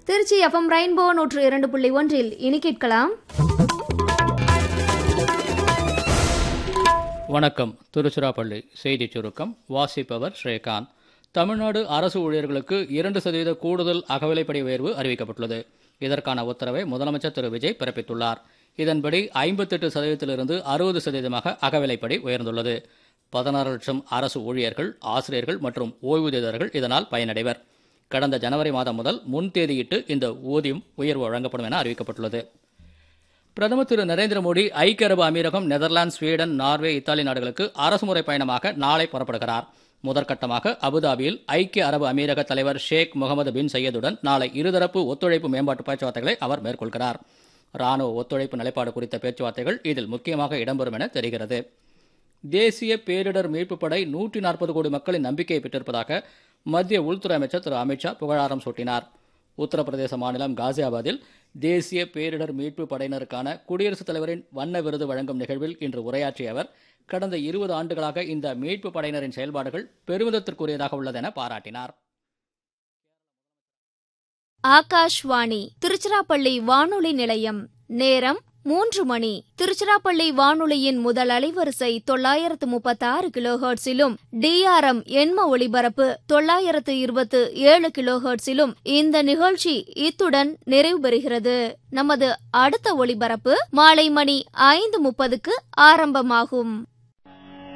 Trichy FM rainbow நூற்று இரண்டு புள்ளி ஒன்றில் இனி கேட்கலாம் வணக்கம் திருச்சிராப்பள்ளி செய்திச் சுருக்கம் வாசிப்பவர் ஸ்ரீகாந்த் தமிழ்நாடு அரசு ஊழியர்களுக்கு இரண்டு சதவீத கூடுதல் அகவிலைப்படி உயர்வு அறிவிக்கப்பட்டுள்ளது இதற்கான உத்தரவை முதலமைச்சர் திரு விஜய் பிறப்பித்துள்ளார் இதன்படி ஐம்பத்தெட்டு சதவீதத்திலிருந்து அறுபது சதவீதமாக அகவிலைப்படி உயர்ந்துள்ளது பதினாறு லட்சம் அரசு ஊழியர்கள் ஆசிரியர்கள் மற்றும் ஓய்வூதியதாரர்கள் இதனால் பயனடைவர் கடந்த ஜனவரி மாதம் முதல் முன்தேதியிட்டு இந்த ஊதியம் உயர்வு வழங்கப்படும் என அறிவிக்கப்பட்டுள்ளது பிரதமர் திரு நரேந்திர மோடி ஐக்கிய அரபு அமீரகம் நெதர்லாந்து ஸ்வீடன் நார்வே இத்தாலி நாடுகளுக்கு அரசுமுறை பயணமாக நாளை புறப்படுகிறார் முதற்கட்டமாக அபுதாபியில் ஐக்கிய அரபு அமீரக தலைவர் ஷேக் முகமது பின் சையதுடன் நாளை இருதரப்பு ஒத்துழைப்பு மேம்பாட்டு பேச்சுவார்த்தைகளை அவர் மேற்கொள்கிறார் ராணுவ ஒத்துழைப்பு நிலைப்பாடு குறித்த பேச்சுவார்த்தைகள் இதில் முக்கியமாக இடம்பெறும் என தெரிகிறது தேசிய பேரிடர் மீட்புப் படை நூற்றி நாற்பது கோடி மக்களின் நம்பிக்கையை பெற்றிருப்பதாக மத்திய உள்துறை அமைச்சர் திரு அமித்ஷா புகழாரம் சூட்டினார் உத்தரப்பிரதேச மாநிலம் காசியாபாத்தில் தேசிய பேரிடர் மீட்பு படையினருக்கான குடியரசுத் தலைவரின் வண்ண விருது வழங்கும் நிகழ்வில் இன்று உரையாற்றிய அவர் கடந்த இருபது ஆண்டுகளாக இந்த மீட்பு படையினரின் செயல்பாடுகள் பெருமிதத்திற்குரியதாக உள்ளதென பாராட்டினார் ஆகாஷ்வாணி திருச்சிராப்பள்ளி வானொலி நிலையம் நேரம் மூன்று மணி திருச்சிராப்பள்ளி வானொலியின் முதல் அலைவரிசை தொள்ளாயிரத்து முப்பத்தாறு கிலோஹெர்ட்ஸிலும் டிஆர்எம் எண்ம ஒளிபரப்பு தொள்ளாயிரத்து இருபத்து ஏழு கிலோஹெர்ட்ஸிலும் இந்த நிகழ்ச்சி இத்துடன் நிறைவு பெறுகிறது நமது அடுத்த ஒளிபரப்பு மாலை மணி ஐந்து முப்பதுக்கு ஆரம்பமாகும்